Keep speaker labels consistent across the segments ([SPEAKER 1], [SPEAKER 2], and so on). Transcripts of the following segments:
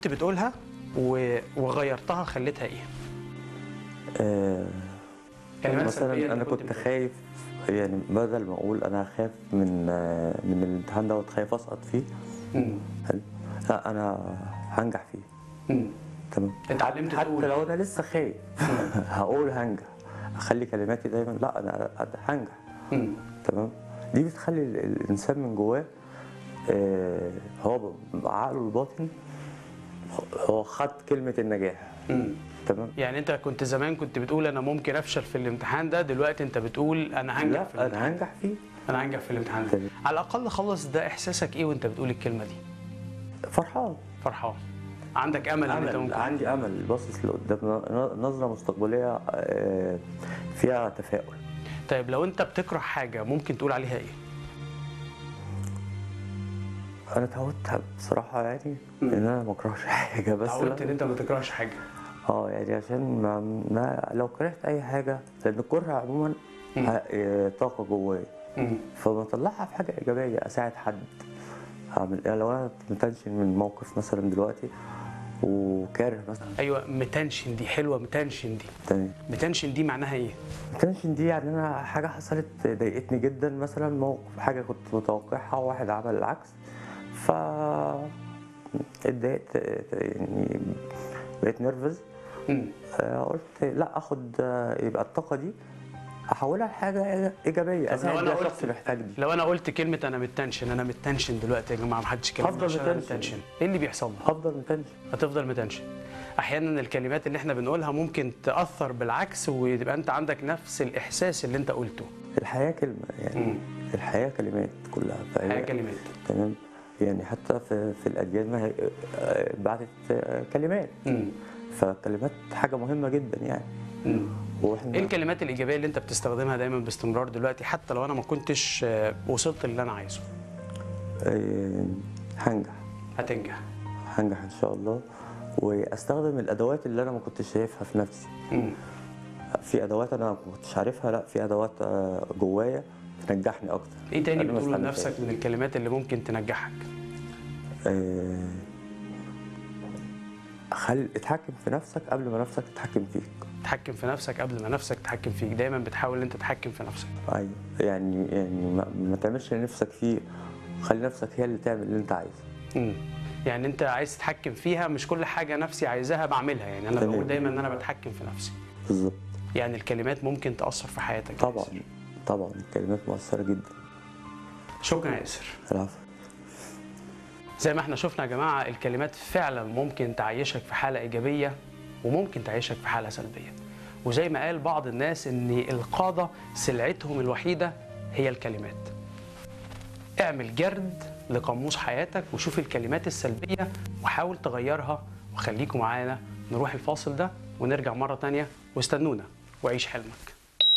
[SPEAKER 1] كنت بتقولها و... وغيرتها خليتها ايه؟
[SPEAKER 2] آه،
[SPEAKER 1] كلمات سلبية
[SPEAKER 2] مثلا
[SPEAKER 1] أنت
[SPEAKER 2] انا
[SPEAKER 1] كنت
[SPEAKER 2] كنت
[SPEAKER 1] بتقولها.
[SPEAKER 2] خايف يعني بدل ما اقول انا خايف من آه، من الامتحان دوت خايف اسقط فيه
[SPEAKER 1] مم.
[SPEAKER 2] حلو لا انا هنجح فيه
[SPEAKER 1] مم.
[SPEAKER 2] تمام
[SPEAKER 1] اتعلمت
[SPEAKER 2] حتى
[SPEAKER 1] تقول.
[SPEAKER 2] لو انا لسه خايف هقول هنجح اخلي كلماتي دايما لا انا هنجح
[SPEAKER 1] مم.
[SPEAKER 2] تمام دي بتخلي ال- الانسان من جواه آه، هو ب- عقله الباطن هو خد كلمه النجاح
[SPEAKER 1] مم.
[SPEAKER 2] تمام
[SPEAKER 1] يعني انت كنت زمان كنت بتقول انا ممكن افشل في الامتحان ده دلوقتي انت بتقول انا هنجح في
[SPEAKER 2] لا
[SPEAKER 1] الامتحان
[SPEAKER 2] انا هنجح فيه
[SPEAKER 1] انا هنجح في الامتحان ده
[SPEAKER 2] تمام.
[SPEAKER 1] على الاقل خلص ده احساسك ايه وانت بتقول الكلمه دي
[SPEAKER 2] فرحان
[SPEAKER 1] فرحان عندك امل ان انت
[SPEAKER 2] امل
[SPEAKER 1] ممكن
[SPEAKER 2] عندي امل باصص لقدام ن- نظره مستقبليه آه، فيها تفاؤل
[SPEAKER 1] طيب لو انت بتكره حاجه ممكن تقول عليها ايه
[SPEAKER 2] انا اتعودت بصراحه يعني ان انا ما اكرهش حاجه بس
[SPEAKER 1] اتعودت ان
[SPEAKER 2] لا-
[SPEAKER 1] انت ما تكرهش حاجه
[SPEAKER 2] اه يعني عشان ما, ما لو كرهت اي حاجه لان الكره عموما
[SPEAKER 1] مم.
[SPEAKER 2] ه- آه، طاقه جوايا
[SPEAKER 1] مم.
[SPEAKER 2] فبطلعها في حاجه ايجابيه اساعد حد اعمل يعني لو انا متنشن من موقف مثلا دلوقتي وكاره مثلا
[SPEAKER 1] ايوه متنشن دي حلوه متنشن دي
[SPEAKER 2] تاني
[SPEAKER 1] متنشن دي معناها ايه
[SPEAKER 2] التنشن دي يعني انا حاجه حصلت ضايقتني جدا مثلا موقف حاجه كنت متوقعها وواحد عمل العكس ف اتضايقت يعني بقيت نرفز
[SPEAKER 1] مم.
[SPEAKER 2] قلت لا اخد آه، يبقى الطاقه دي احولها لحاجه ايجابيه
[SPEAKER 1] طب لو
[SPEAKER 2] اساعد
[SPEAKER 1] انا
[SPEAKER 2] بيها شخص
[SPEAKER 1] قلت
[SPEAKER 2] محتاج دي
[SPEAKER 1] لو انا قلت كلمه انا متنشن انا متنشن دلوقتي يا جماعه ما حدش يكلمني
[SPEAKER 2] هفضل
[SPEAKER 1] عشان أنا
[SPEAKER 2] متنشن.
[SPEAKER 1] متنشن ايه اللي بيحصل لي
[SPEAKER 2] افضل متنشن
[SPEAKER 1] هتفضل متنشن احيانا الكلمات اللي احنا بنقولها ممكن تاثر بالعكس ويبقى انت عندك نفس الاحساس اللي انت قلته
[SPEAKER 2] الحياه كلمه يعني
[SPEAKER 1] مم.
[SPEAKER 2] الحياه كلمات كلها فهي-
[SPEAKER 1] حاجه كلمات
[SPEAKER 2] تمام يعني حتى في في الاديان ما هي آه، بعتت آه، كلمات
[SPEAKER 1] مم.
[SPEAKER 2] فالكلمات حاجه مهمه جدا يعني
[SPEAKER 1] مم.
[SPEAKER 2] واحنا
[SPEAKER 1] ايه الكلمات الايجابيه اللي انت بتستخدمها دايما باستمرار دلوقتي حتى لو انا ما كنتش آه، وصلت اللي انا عايزه
[SPEAKER 2] آه، هنجح
[SPEAKER 1] هتنجح
[SPEAKER 2] هنجح ان شاء الله واستخدم الادوات اللي انا ما كنتش شايفها في نفسي
[SPEAKER 1] مم.
[SPEAKER 2] في ادوات انا ما كنتش عارفها لا في ادوات آه، جوايا تنجحني اكتر
[SPEAKER 1] ايه تاني
[SPEAKER 2] أنا ما
[SPEAKER 1] بتقوله
[SPEAKER 2] استنتهاش.
[SPEAKER 1] لنفسك من الكلمات اللي ممكن تنجحك
[SPEAKER 2] آه، خلي اتحكم في نفسك قبل ما نفسك تتحكم فيك
[SPEAKER 1] تحكم في نفسك قبل ما نفسك تتحكم فيك دايما بتحاول ان انت تتحكم في نفسك
[SPEAKER 2] ايوه يعني يعني ما, ما تعملش اللي نفسك فيه خلي نفسك هي اللي تعمل اللي انت عايزه
[SPEAKER 1] مم. يعني انت عايز تتحكم فيها مش كل حاجه نفسي عايزاها بعملها يعني انا
[SPEAKER 2] تمام.
[SPEAKER 1] بقول دايما ان انا بتحكم في نفسي
[SPEAKER 2] بالظبط
[SPEAKER 1] يعني الكلمات ممكن تاثر في حياتك يا
[SPEAKER 2] طبعا
[SPEAKER 1] ياسر.
[SPEAKER 2] طبعا الكلمات مؤثره جدا
[SPEAKER 1] شكرا يا ياسر
[SPEAKER 2] العفو
[SPEAKER 1] زي ما احنا شفنا يا جماعه الكلمات فعلا ممكن تعيشك في حاله ايجابيه وممكن تعيشك في حاله سلبيه وزي ما قال بعض الناس ان القاده سلعتهم الوحيده هي الكلمات اعمل جرد لقاموس حياتك وشوف الكلمات السلبيه وحاول تغيرها وخليكم معانا نروح الفاصل ده ونرجع مره تانية واستنونا وعيش حلمك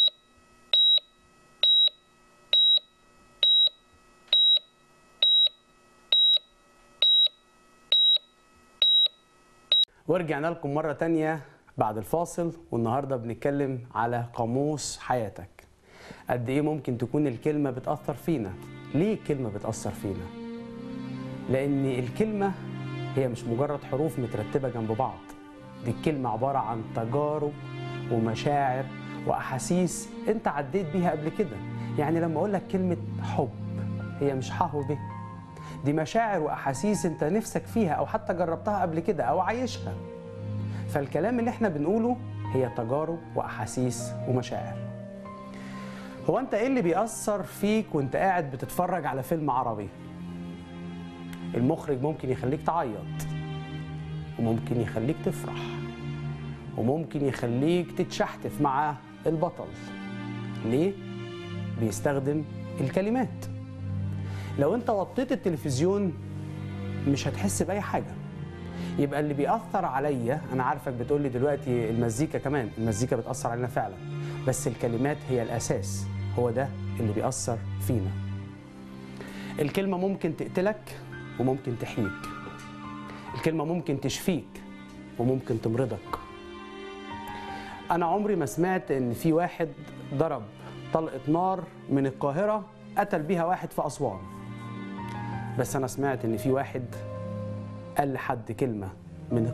[SPEAKER 1] ورجعنا لكم مرة تانية بعد الفاصل والنهاردة بنتكلم على قاموس حياتك قد إيه ممكن تكون الكلمة بتأثر فينا ليه الكلمة بتأثر فينا لأن الكلمة هي مش مجرد حروف مترتبة جنب بعض دي الكلمة عبارة عن تجارب ومشاعر وأحاسيس أنت عديت بيها قبل كده يعني لما أقول لك كلمة حب هي مش ح وب دي مشاعر واحاسيس انت نفسك فيها او حتى جربتها قبل كده او عايشها فالكلام اللي احنا بنقوله هي تجارب واحاسيس ومشاعر هو انت ايه اللي بيأثر فيك وانت قاعد بتتفرج على فيلم عربي المخرج ممكن يخليك تعيط وممكن يخليك تفرح وممكن يخليك تتشحتف مع البطل ليه بيستخدم الكلمات لو انت وطيت التلفزيون مش هتحس باي حاجه يبقى اللي بيأثر عليا انا عارفك بتقول لي دلوقتي المزيكا كمان المزيكا بتأثر علينا فعلا بس الكلمات هي الاساس هو ده اللي بيأثر فينا الكلمه ممكن تقتلك وممكن تحييك الكلمه ممكن تشفيك وممكن تمرضك انا عمري ما سمعت ان في واحد ضرب طلقه نار من القاهره قتل بيها واحد في اسوان بس انا سمعت ان في واحد قال لحد كلمه